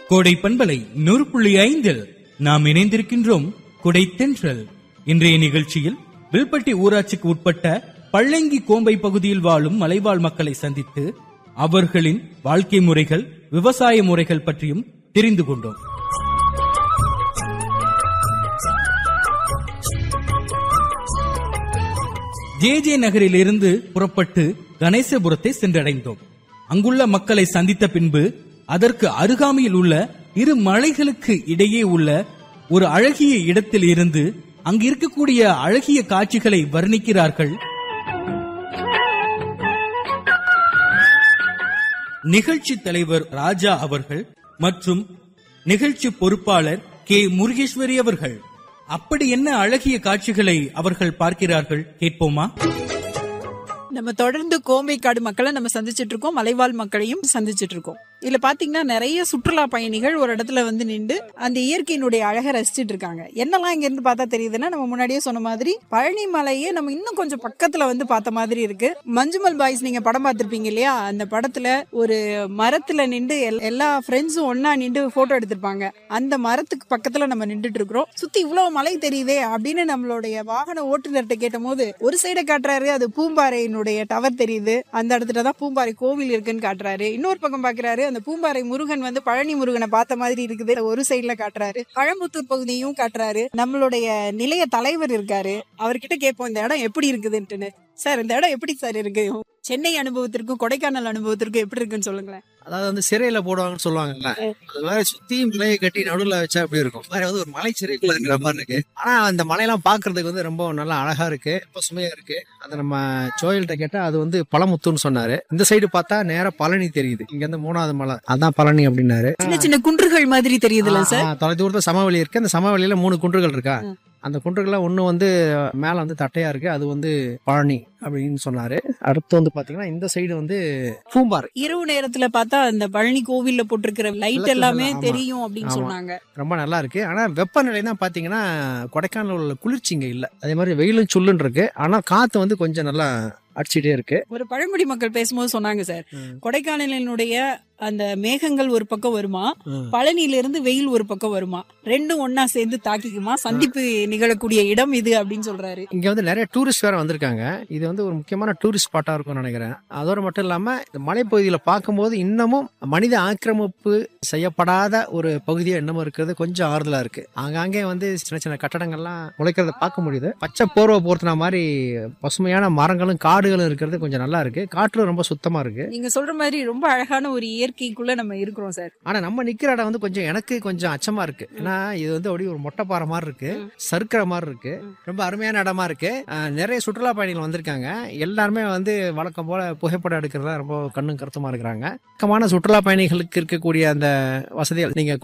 கோடை பண்பலை நூறு புள்ளி ஐந்தில் நாம் இணைந்திருக்கின்றோம் குடை தென்றல் இன்றைய நிகழ்ச்சியில் வில்பட்டி ஊராட்சிக்கு உட்பட்ட பள்ளங்கி கோம்பை பகுதியில் வாழும் மலைவாழ் மக்களை சந்தித்து அவர்களின் வாழ்க்கை முறைகள் விவசாய முறைகள் பற்றியும் தெரிந்து கொண்டோம் ஜே ஜே நகரில் இருந்து புறப்பட்டு கணேசபுரத்தை சென்றடைந்தோம் அங்குள்ள மக்களை சந்தித்த பின்பு அதற்கு அருகாமையில் உள்ள இரு மலைகளுக்கு இடையே உள்ள ஒரு அழகிய இடத்தில் இருந்து அங்கு இருக்கக்கூடிய அழகிய காட்சிகளை வர்ணிக்கிறார்கள் நிகழ்ச்சி தலைவர் ராஜா அவர்கள் மற்றும் நிகழ்ச்சி பொறுப்பாளர் கே முருகேஸ்வரி அவர்கள் அப்படி என்ன அழகிய காட்சிகளை அவர்கள் பார்க்கிறார்கள் கேட்போமா நம்ம தொடர்ந்து கோம்பைக்காடு மக்களை நம்ம சந்திச்சிட்டு இருக்கோம் மலைவாழ் மக்களையும் சந்திச்சிட்டு இருக்கோம் இதுல பாத்தீங்கன்னா நிறைய சுற்றுலா பயணிகள் ஒரு இடத்துல வந்து நின்று அந்த இயற்கையினுடைய அழகை ரசிச்சிட்டு இருக்காங்க என்னெல்லாம் இங்க இருந்து பார்த்தா தெரியுதுன்னா நம்ம முன்னாடியே சொன்ன மாதிரி பழனி மலையே நம்ம இன்னும் கொஞ்சம் பக்கத்துல வந்து பார்த்த மாதிரி இருக்கு மஞ்சுமல் பாய்ஸ் நீங்க படம் பார்த்திருப்பீங்க இல்லையா அந்த படத்துல ஒரு மரத்துல நின்று எல்- எல்லா ஃப்ரெண்ட்ஸும் ஒண்ணா நின்று போட்டோ எடுத்திருப்பாங்க அந்த மரத்துக்கு பக்கத்துல நம்ம நின்றுட்டு இருக்கிறோம் சுத்தி இவ்வளவு மலை தெரியுதே அப்படின்னு நம்மளுடைய வாகன ஓட்டுநர்கிட்ட கேட்டும் போது ஒரு சைடை காட்டுறாரு அது பூம்பாறையினுடைய டவர் தெரியுது அந்த இடத்துல தான் பூம்பாறை கோவில் இருக்குன்னு காட்டுறாரு இன்னொரு பக்கம் பாக்குறாரு அந்த பூம்பாறை முருகன் வந்து பழனி முருகனை பார்த்த மாதிரி இருக்குது ஒரு சைடுல காட்டுறாரு பழம்புத்தூர் பகுதியும் காட்டுறாரு நம்மளுடைய நிலைய தலைவர் இருக்காரு அவர்கிட்ட கேட்போம் இந்த இடம் எப்படி இருக்குதுன்ட்டுன்னு சார் இந்த இடம் எப்படி சார் இருக்கு சென்னை அனுபவத்திற்கும் கொடைக்கானல் அனுபவத்திற்கும் எப்படி இருக்குன்னு சொல்லுங்களேன் அதாவது வந்து சிறையில போடுவாங்கன்னு சொல்லுவாங்கல்ல அது மாதிரி சுத்தி மலையை கட்டி நடுவுல வச்சா எப்படி இருக்கும் அது மாதிரி வந்து ஒரு மலை சிறைக்குள்ள இருக்கிற மாதிரி இருக்கு ஆனா அந்த மலையெல்லாம் பாக்குறதுக்கு வந்து ரொம்ப நல்லா அழகா இருக்கு பசுமையா இருக்கு அது நம்ம சோயல்கிட்ட கேட்டா அது வந்து பழமுத்துன்னு சொன்னாரு இந்த சைடு பார்த்தா நேரா பழனி தெரியுது இங்க இருந்து மூணாவது மலை அதான் பழனி அப்படின்னாரு சின்ன சின்ன குன்றுகள் மாதிரி தெரியுதுல்ல சார் ஆ, தொலை தூரத்துல சமவெளி இருக்கு அந்த சமவெளியில மூணு குன்றுகள் இருக்கா ம். அந்த குன்றுகள்ல ஒண்ணு வந்து மேல வந்து தட்டையா இருக்கு அது வந்து பழனி அப்படின்னு சொன்னாரு அடுத்து வந்து பாத்தீங்கன்னா இந்த சைடு வந்து பூம்பாறை இரவு நேரத்துல பார்த்தா அந்த பழனி கோவில்ல போட்டிருக்கிற லைட் விளக்குகள், எல்லாமே ஆமா. தெரியும் அப்படின்னு ஆமா. சொன்னாங்க ரொம்ப நல்லா இருக்கு ஆனா வெப்பநிலை தான் பாத்தீங்கன்னா கொடைக்கானல் உள்ள குளிர்ச்சி இங்க இல்ல அதே மாதிரி வெயிலும் சுள்ளுன்னு இருக்கு ஆனா காத்து வந்து கொஞ்சம் நல்லா அடிச்சிட்டே இருக்கு ஒரு பழங்குடி மக்கள் பேசும்போது சொன்னாங்க சார் ம். கொடைக்கானலினுடைய அந்த மேகங்கள் ஒரு பக்கம் வருமா ம். பழனியில இருந்து வெயில் ஒரு பக்கம் வருமா ரெண்டும் ஒன்னா சேர்ந்து தாக்கிக்குமா சந்திப்பு நிகழக்கூடிய இடம் இது அப்படின்னு சொல்றாரு இங்க வந்து நிறைய டூரிஸ்ட் வேற வந்திருக்காங்க இது வந்து ஒரு முக்கியமான டூரிஸ்ட் ஸ்பாட்டா இருக்கும்னு நினைக்கிறேன் அதோட மட்டும் இல்லாம இந்த மலைப்பகுதியில பார்க்கும்போது இன்னமும் மனித ஆக்கிரமிப்பு செய்யப்படாத ஒரு பகுதியா இன்னமும் இருக்கிறது கொஞ்சம் ஆறுதலா இருக்கு ஆங்காங்கே வந்து சின்ன சின்ன கட்டடங்கள்லாம் உழைக்கிறத பார்க்க முடியுது பச்சை போர்வை போர்த்தின மாதிரி பசுமையான மரங்களும் காடுகளும் இருக்கிறது கொஞ்சம் நல்லா இருக்கு காற்றும் ரொம்ப சுத்தமா இருக்கு நீங்க சொல்ற மாதிரி ரொம்ப அழகான ஒரு இயற்கைக்குள்ள நம்ம இருக்கிறோம் சார் ஆனா நம்ம நிக்கிற இடம் வந்து கொஞ்சம் எனக்கு கொஞ்சம் அச்சமா இருக்கு ஏன்னா இது வந்து அப்படியே ஒரு மொட்டைப்பாறை மாதிரி இருக்கு சறுக்கிற மாதிரி இருக்கு ரொம்ப அருமையான இடமா இருக்கு அஹ், நிறைய சுற்றுலா பயணிகள் வந்திருக்காங்க எல்லாருமே வந்து வழக்கம் போல புகைப்படம் எடுக்கிறதா ரொம்ப கண்ணும் கருத்துமா இருக்கிறாங்க வழக்கமான சுற்றுலா பயணிகளுக்கு இருக்கக்கூடிய அந்த வசதிகள் நீங்க